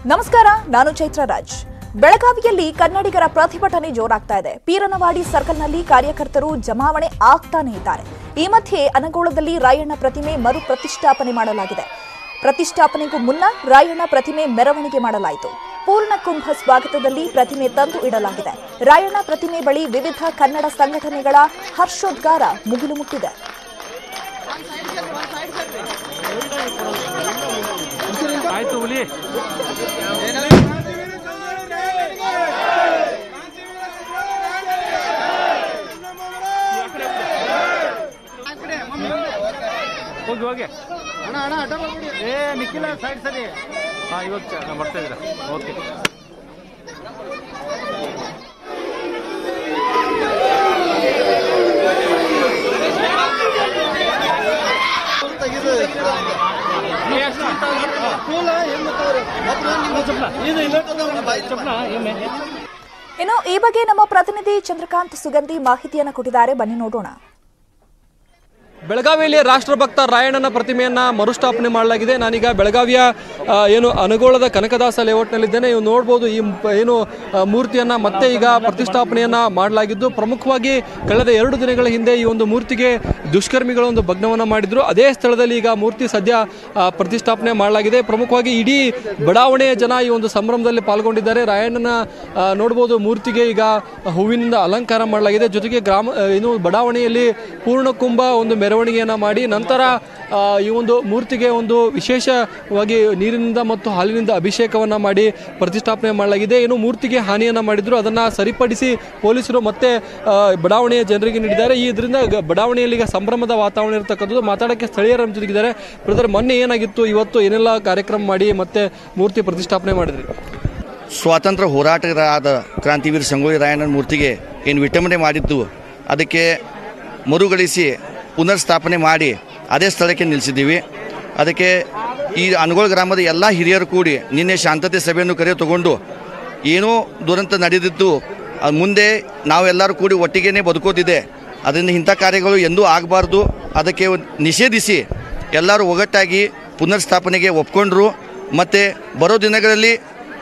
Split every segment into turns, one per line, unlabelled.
ನಮಸ್ಕಾರ ನಾನು ಚೈತ್ರ ರಾಜ್ ಬೆಳಗಾವಿಯಲ್ಲಿ ಕನ್ನಡಿಗರ ಪ್ರತಿಭಟನೆ ಜೋರಾಗ್ತಾ ಇದೆ ಪೀರನವಾಡಿ ಸರ್ಕಲ್ನಲ್ಲಿ ಕಾರ್ಯಕರ್ತರು ಜಮಾವಣೆ ಆಗ್ತಾನೆ ಇದ್ದಾರೆ ಈ ಮಧ್ಯೆ ಅನಗೋಳದಲ್ಲಿ ರಾಯಣ್ಣ ಪ್ರತಿಮೆ ಮರು ಪ್ರತಿಷ್ಠಾಪನೆ ಮಾಡಲಾಗಿದೆ ಪ್ರತಿಷ್ಠಾಪನೆಗೂ ಮುನ್ನ ರಾಯಣ್ಣ ಪ್ರತಿಮೆ ಮೆರವಣಿಗೆ ಮಾಡಲಾಯಿತು ಪೂರ್ಣ ಕುಂಭ ಸ್ವಾಗತದಲ್ಲಿ ಪ್ರತಿಮೆ ತಂದು ಇಡಲಾಗಿದೆ ರಾಯಣ್ಣ ಪ್ರತಿಮೆ ಬಳಿ ವಿವಿಧ ಕನ್ನಡ ಸಂಘಟನೆಗಳ ಹರ್ಷೋದ್ಗಾರ ಮುಗಿಲು ಮುಟ್ಟಿದೆ
ಆಯ್ತು ಹುಲಿ ಹೋಗಿ ಹೋಗಿ
ಅಣ್ಣ ಅಣ್ಣ ಅಡ್ಡ ಬರ್ಬಿಡಿ ಏ ನಿಖಿಲ ಸೈಡ್ ಸರಿ
ಹಾಂ ಇವಾಗ ಚ- ಬರ್ತಾ ಇದ್ದೀರಾ ಓಕೆ
ತೆಗಿದು ಕೂಲ ಏನ್ ಮಾಡ್ತಾವ್ರೆ? ಮತ್ತೆ ನಿಮ್ಮ ಇದು ಇಲ್ಲ
ಚಪ್ಪಲ ಎಮ್ಮೆ
ಇನ್ನು ಈ ಬಗ್ಗೆ ನಮ್ಮ ಪ್ರತಿನಿಧಿ ಚಂದ್ರಕಾಂತ್ ಸುಗಂಧಿ ಮಾಹಿತಿಯನ್ನು ಕೊಟ್ಟಿದ್ದಾರೆ ಬನ್ನಿ ನೋಡೋಣ
ಬೆಳಗಾವಿಯಲ್ಲಿ ರಾಷ್ಟ್ರಭಕ್ತ ರಾಯಣ್ಣನ ಪ್ರತಿಮೆಯನ್ನ ಮರುಸ್ಥಾಪನೆ ಮಾಡಲಾಗಿದೆ ನಾನೀಗ ಬೆಳಗಾವಿಯ ಆ, ಏನು ಅನಗೋಳದ ಕನಕದಾಸ ಲೇಔಟ್ನಲ್ಲಿದ್ದೇನೆ ನೀವು ನೋಡ್ಬೋದು ಈ ಮ್- ಏನು ಆ, ಮೂರ್ತಿಯನ್ನ ಮತ್ತೆ ಈಗ ಪ್ರತಿಷ್ಠಾಪನೆಯನ್ನ ಮಾಡಲಾಗಿದ್ದು ಪ್ರಮುಖವಾಗಿ ಕಳೆದ ಎರಡು ದಿನಗಳ ಹಿಂದೆ ಈ ಒಂದು ಮೂರ್ತಿಗೆ ದುಷ್ಕರ್ಮಿಗಳು ಒಂದು ಭಗ್ನವನ್ನ ಮಾಡಿದ್ರು ಅದೇ ಸ್ಥಳದಲ್ಲಿ ಈಗ ಮೂರ್ತಿ ಸದ್ಯ ಆ, ಪ್ರತಿಷ್ಠಾಪನೆ ಮಾಡಲಾಗಿದೆ ಪ್ರಮುಖವಾಗಿ ಇಡೀ ಬಡಾವಣೆಯ ಜನ ಈ ಒಂದು ಸಂಭ್ರಮದಲ್ಲಿ ಪಾಲ್ಗೊಂಡಿದ್ದಾರೆ ರಾಯಣ್ಣನ ಆ, ನೋಡ್ಬೋದು ಮೂರ್ತಿಗೆ ಈಗ ಹೂವಿನಿಂದ ಅಲಂಕಾರ ಮಾಡಲಾಗಿದೆ ಜೊತೆಗೆ ಗ್ರಾಮ ಆ, ಏನು ಬಡಾವಣೆಯಲ್ಲಿ ಪೂರ್ಣಕುಂಭ ಒಂದು ಮೆರವಣಿಗೆಯನ್ನು ಮಾಡಿ ನಂತರ ಆ, ಈ ಒಂದು ಮೂರ್ತಿಗೆ ಒಂದು ವಿಶೇಷವಾಗಿ ನೀರಿನಿಂದ ಮತ್ತು ಹಾಲಿನಿಂದ ಅಭಿಷೇಕವನ್ನು ಮಾಡಿ ಪ್ರತಿಷ್ಠಾಪನೆ ಮಾಡಲಾಗಿದೆ ಏನು ಮೂರ್ತಿಗೆ ಹಾನಿಯನ್ನು ಮಾಡಿದ್ರು ಅದನ್ನು ಸರಿಪಡಿಸಿ ಪೊಲೀಸರು ಮತ್ತೆ ಆ, ಬಡಾವಣೆಯ ಜನರಿಗೆ ನೀಡಿದ್ದಾರೆ ಈ ಇದರಿಂದ ಗ- ಬಡಾವಣೆಯಲ್ಲಿ ಈಗ ಸಂಭ್ರಮದ ವಾತಾವರಣ ಇರತಕ್ಕಂಥದ್ದು ಮಾತಾಡೋಕ್ಕೆ ಸ್ಥಳೀಯರ ನಮ್ಮ ಜೊತೆಗಿದ್ದಾರೆ ಬ್ರದರ್ ಮೊನ್ನೆ ಏನಾಗಿತ್ತು ಇವತ್ತು ಏನೆಲ್ಲ ಕಾರ್ಯಕ್ರಮ ಮಾಡಿ ಮತ್ತೆ ಮೂರ್ತಿ ಪ್ರತಿಷ್ಠಾಪನೆ ಮಾಡಿದ್ರಿ
ಸ್ವಾತಂತ್ರ್ಯ ಹೋರಾಟಗಾರರಾದ ಕ್ರಾಂತಿವೀರ ಸಂಗೊಳ್ಳಿ ರಾಯಣ್ಣನ ಮೂರ್ತಿಗೆ ಏನು ವಿಟಂಬನೆ ಮಾಡಿದ್ದು ಅದಕ್ಕೆ ಮರುಗಳಿಸಿ ಪುನರ್ ಸ್ಥಾಪನೆ ಮಾಡಿ ಅದೇ ಸ್ಥಳಕ್ಕೆ ನಿಲ್ಲಿಸಿದ್ದೀವಿ ಅದಕ್ಕೆ ಈ ಅನಗೋಳ ಗ್ರಾಮದ ಎಲ್ಲ ಹಿರಿಯರು ಕೂಡಿ ನಿನ್ನೆ ಶಾಂತತೆ ಸಭೆಯನ್ನು ಕರೆ ತಗೊಂಡು ಏನೋ ದುರಂತ ನಡೆದಿದ್ದು ಅದ್ ಮುಂದೆ ನಾವೆಲ್ಲರೂ ಕೂಡಿ ಒಟ್ಟಿಗೆನೇ ಬದುಕೋತಿದೆ ಅದರಿಂದ ಇಂಥ ಕಾರ್ಯಗಳು ಎಂದೂ ಆಗಬಾರ್ದು ಅದಕ್ಕೆ ಒಂದ್ ನಿಷೇಧಿಸಿ ಎಲ್ಲರೂ ಒಗ್ಗಟ್ಟಾಗಿ ಪುನರ್ ಸ್ಥಾಪನೆಗೆ ಒಪ್ಕೊಂಡ್ರು ಮತ್ತು ಬರೋ ದಿನಗಳಲ್ಲಿ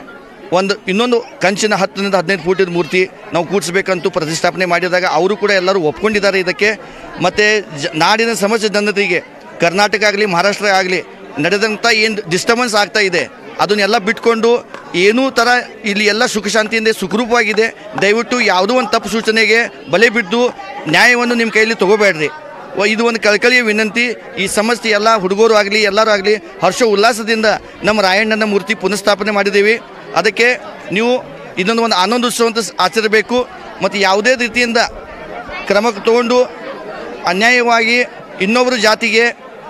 ಒಂದು ಇನ್ನೊಂದು ಕಂಚಿನ ಹತ್ತರಿಂದ ಹದಿನೈದು ಫೂಟಿನ ಮೂರ್ತಿ ನಾವು ಕೂಡಿಸ್ಬೇಕಂತೂ ಪ್ರತಿಷ್ಠಾಪನೆ ಮಾಡಿದಾಗ ಅವರು ಕೂಡ ಎಲ್ಲರೂ ಒಪ್ಕೊಂಡಿದ್ದಾರೆ ಇದಕ್ಕೆ ಮತ್ತು ಜ ನಾಡಿನ ಸಮಸ್ಯೆ ಜನತೆಗೆ ಕರ್ನಾಟಕ ಆಗಲಿ ಮಹಾರಾಷ್ಟ್ರ ಆಗಲಿ ನಡೆದಂಥ ಏನು ಡಿಸ್ಟರ್ಬೆನ್ಸ್ ಆಗ್ತಾ ಇದೆ ಅದನ್ನೆಲ್ಲ ಬಿಟ್ಕೊಂಡು ಏನೂ ಥರ ಇಲ್ಲಿ ಎಲ್ಲ ಸುಖ ಶಾಂತಿಯಿಂದ ಸುಖರೂಪವಾಗಿದೆ ದಯವಿಟ್ಟು ಯಾವುದೋ ಒಂದು ತಪ್ಪು ಸೂಚನೆಗೆ ಬಲೆ ಬಿದ್ದು ನ್ಯಾಯವನ್ನು ನಿಮ್ಮ ಕೈಯಲ್ಲಿ ತಗೋಬೇಡ್ರಿ ವ- ಇದು ಒಂದು ಕಳಕಳಿಯ ವಿನಂತಿ ಈ ಸಮಸ್ಯೆ ಎಲ್ಲ ಹುಡುಗರು ಆಗಲಿ ಎಲ್ಲರೂ ಆಗಲಿ ಹರ್ಷ ಉಲ್ಲಾಸದಿಂದ ನಮ್ಮ ರಾಯಣ್ಣನ ಮೂರ್ತಿ ಪುನಃಸ್ಥಾಪನೆ ಮಾಡಿದ್ದೀವಿ ಅದಕ್ಕೆ ನೀವು ಇದೊಂದು ಒಂದು ಆನಂದೋತ್ಸವ ಅಂತ ಸ್- ಆಚರಿಸಬೇಕು ಮತ್ತು ಯಾವುದೇ ರೀತಿಯಿಂದ ಕ್ರಮ ತಗೊಂಡು ಅನ್ಯಾಯವಾಗಿ ಇನ್ನೊಬ್ಬರ ಜಾತಿಗೆ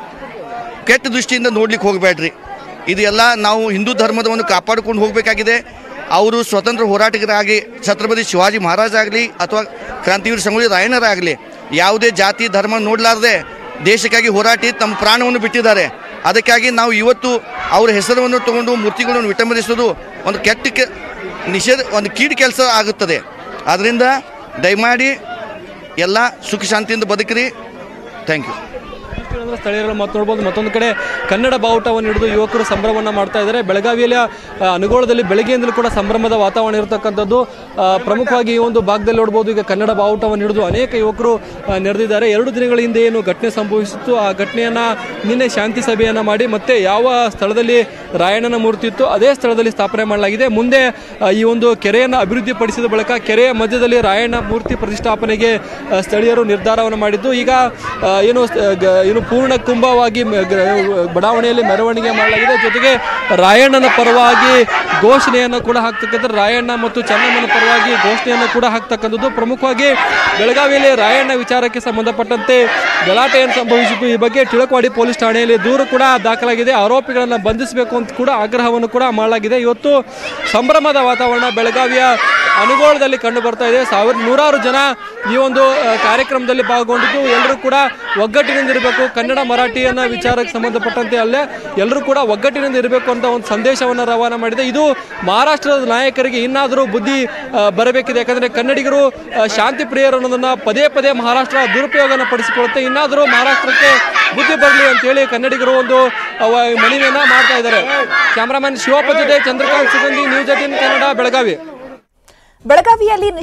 ಕೆಟ್ಟ ದೃಷ್ಟಿಯಿಂದ ನೋಡ್ಲಿಕ್ಕೆ ಹೋಗಬೇಡ್ರಿ ಇದು ಎಲ್ಲ ನಾವು ಹಿಂದೂ ಧರ್ಮದವನ್ನು ಕಾಪಾಡಿಕೊಂಡು ಹೋಗಬೇಕಾಗಿದೆ ಅವರು ಸ್ವತಂತ್ರ ಹೋರಾಟಗಾರಾಗಿ ಛತ್ರಪತಿ ಶಿವಾಜಿ ಮಹಾರಾಜ ಆಗಲಿ ಅಥವಾ ಕ್ರಾಂತಿವೀರ ಸಂಗೊಳ್ಳಿ ರಾಯಣ್ಣರಾಗಲಿ ಯಾವುದೇ ಜಾತಿ ಧರ್ಮ ನೋಡಲಾರ್ದೆ ದೇಶಕ್ಕಾಗಿ ಹೋರಾಟಿ ತಮ್ಮ ಪ್ರಾಣವನ್ನು ಬಿಟ್ಟಿದ್ದಾರೆ ಅದಕ್ಕಾಗಿ ನಾವು ಇವತ್ತು ಅವರ ಹೆಸರನ್ನು ತಗೊಂಡು ಮೂರ್ತಿಗಳನ್ನು ವಿಟಂಬನಿಸೋದು ಒಂದು ಕೆಟ್ಟ ಕೆ ನಿಷೇಧ ಒಂದು ಕೀಡು ಕೆಲಸ ಆಗುತ್ತದೆ ಆದ್ದರಿಂದ ದಯಮಾಡಿ ಎಲ್ಲ ಸುಖ ಶಾಂತಿಯಿಂದ ಬದುಕಿರಿ ಥ್ಯಾಂಕ್ ಯು
ಅಂದ್ರೆ ಸ್ಥಳೀಯರು ಮಾತು ನೋಡ್ಬೋದು ಮತ್ತೊಂದು ಕಡೆ ಕನ್ನಡ ಬಾವುಟವನ್ನು ಹಿಡಿದು ಯುವಕರು ಸಂಭ್ರಮವನ್ನು ಮಾಡ್ತಾ ಇದ್ದಾರೆ ಬೆಳಗಾವಿಯಲ್ಲಿ ಆ, ಅನಗೋಳದಲ್ಲಿ ಬೆಳಗ್ಗೆಯಿಂದಲೂ ಕೂಡ ಸಂಭ್ರಮದ ವಾತಾವರಣ ಇರತಕ್ಕಂಥದ್ದು ಆ, ಪ್ರಮುಖವಾಗಿ ಈ ಒಂದು ಭಾಗದಲ್ಲಿ ನೋಡ್ಬೋದು ಈಗ ಕನ್ನಡ ಬಾವುಟವನ್ನು ಹಿಡಿದು ಅನೇಕ ಯುವಕರು ಆ, ನೆರೆದಿದ್ದಾರೆ ಎರಡು ದಿನಗಳ ಹಿಂದೆ ಏನು ಘಟನೆ ಸಂಭವಿಸಿತ್ತು ಆ ಘಟನೆಯನ್ನ ನಿನ್ನೆ ಶಾಂತಿ ಸಭೆಯನ್ನ ಮಾಡಿ ಮತ್ತೆ ಯಾವ ಸ್ಥಳದಲ್ಲಿ ರಾಯಣ್ಣನ ಮೂರ್ತಿ ಇತ್ತು ಅದೇ ಸ್ಥಳದಲ್ಲಿ ಸ್ಥಾಪನೆ ಮಾಡಲಾಗಿದೆ ಮುಂದೆ ಆ, ಈ ಒಂದು ಕೆರೆಯನ್ನು ಅಭಿವೃದ್ಧಿಪಡಿಸಿದ ಬಳಿಕ ಕೆರೆಯ ಮಧ್ಯದಲ್ಲಿ ರಾಯಣ್ಣ ಮೂರ್ತಿ ಪ್ರತಿಷ್ಠಾಪನೆಗೆ ಆ, ಸ್ಥಳೀಯರು ನಿರ್ಧಾರವನ್ನು ಮಾಡಿದ್ದು ಈಗ ಆ, ಏನು ಸ- ಗ- ಏನು ಪೂರ್ಣ ಕುಂಭವಾಗಿ ಮ- ಗ- ಬಡಾವಣೆಯಲ್ಲಿ ಮೆರವಣಿಗೆ ಮಾಡಲಾಗಿದೆ ಜೊತೆಗೆ ರಾಯಣ್ಣನ ಪರವಾಗಿ ಘೋಷಣೆಯನ್ನು ಕೂಡ ಹಾಕ್ತಕ್ಕಂಥ ರಾಯಣ್ಣ ಮತ್ತು ಚೆನ್ನಮ್ಮನ ಪರವಾಗಿ ಘೋಷಣೆಯನ್ನು ಕೂಡ ಹಾಕ್ತಕ್ಕಂಥದ್ದು ಪ್ರಮುಖವಾಗಿ ಬೆಳಗಾವಿಯಲ್ಲಿ ರಾಯಣ್ಣ ವಿಚಾರಕ್ಕೆ ಸಂಬಂಧಪಟ್ಟಂತೆ ಗಲಾಟೆ ಏನು ಸಂಭವಿಸಿತ್ತು ಈ ಬಗ್ಗೆ ಟಿಳಕವಾಡಿ ಪೊಲೀಸ್ ಠಾಣೆಯಲ್ಲಿ ದೂರು ಕೂಡ ದಾಖಲಾಗಿದೆ ಆರೋಪಿಗಳನ್ನು ಬಂಧಿಸಬೇಕು ಅಂತ ಕೂಡ ಆಗ್ರಹವನ್ನು ಕೂಡ ಮಾಡಲಾಗಿದೆ ಇವತ್ತು ಸಂಭ್ರಮದ ವಾತಾವರಣ ಬೆಳಗಾವಿಯ ಅನುಗೋಳದಲ್ಲಿ ಕಂಡು ಬರ್ತಾ ಇದೆ ಸಾವಿರ ನೂರಾರು ಜನ ಈ ಒಂದು ಆ, ಕಾರ್ಯಕ್ರಮದಲ್ಲಿ ಪಾಲ್ಗೊಂಡಿದ್ದು ಎಲ್ಲರೂ ಕೂಡ ಒಗ್ಗಟ್ಟಿನಿಂದ ಇರಬೇಕು ಕನ್ನಡ ಮರಾಠಿಯನ್ನ ವಿಚಾರಕ್ಕೆ ಸಂಬಂಧಪಟ್ಟಂತೆ ಅಲ್ಲೇ ಎಲ್ಲರೂ ಕೂಡ ಒಗ್ಗಟ್ಟಿನಿಂದ ಇರಬೇಕು ಅಂತ ಒಂದು ಸಂದೇಶವನ್ನು ರವಾನೆ ಮಾಡಿದೆ ಇದು ಮಹಾರಾಷ್ಟ್ರದ ನಾಯಕರಿಗೆ ಇನ್ನಾದರೂ ಬುದ್ಧಿ ಆ, ಬರಬೇಕಿದೆ ಯಾಕಂದ್ರೆ ಕನ್ನಡಿಗರು ಆ, ಶಾಂತಿ ಪ್ರಿಯರು ಅನ್ನೋದನ್ನ ಪದೇ ಪದೇ ಮಹಾರಾಷ್ಟ್ರ ದುರುಪಯೋಗನ ಪಡಿಸಿಕೊಳ್ಳುತ್ತೆ ಇನ್ನಾದರೂ ಮಹಾರಾಷ್ಟ್ರಕ್ಕೆ ಬುದ್ಧಿ ಬರಲಿ ಅಂತೇಳಿ ಕನ್ನಡಿಗರು ಒಂದು ಅವ ಮನವಿಯನ್ನ ಮಾಡ್ತಾ ಇದ್ದಾರೆ ಕ್ಯಾಮರಾಮನ್ ಶಿವಪ್ಪ ಜೊತೆ ಚಂದ್ರಕಾಂತ್ ಸುಗಂಧಿ ನ್ಯೂಸ್ ಏಟೀನ್ ಕನ್ನಡ ಬೆಳಗಾವಿ
ಬೆಳಗಾವಿಯಲ್ಲಿ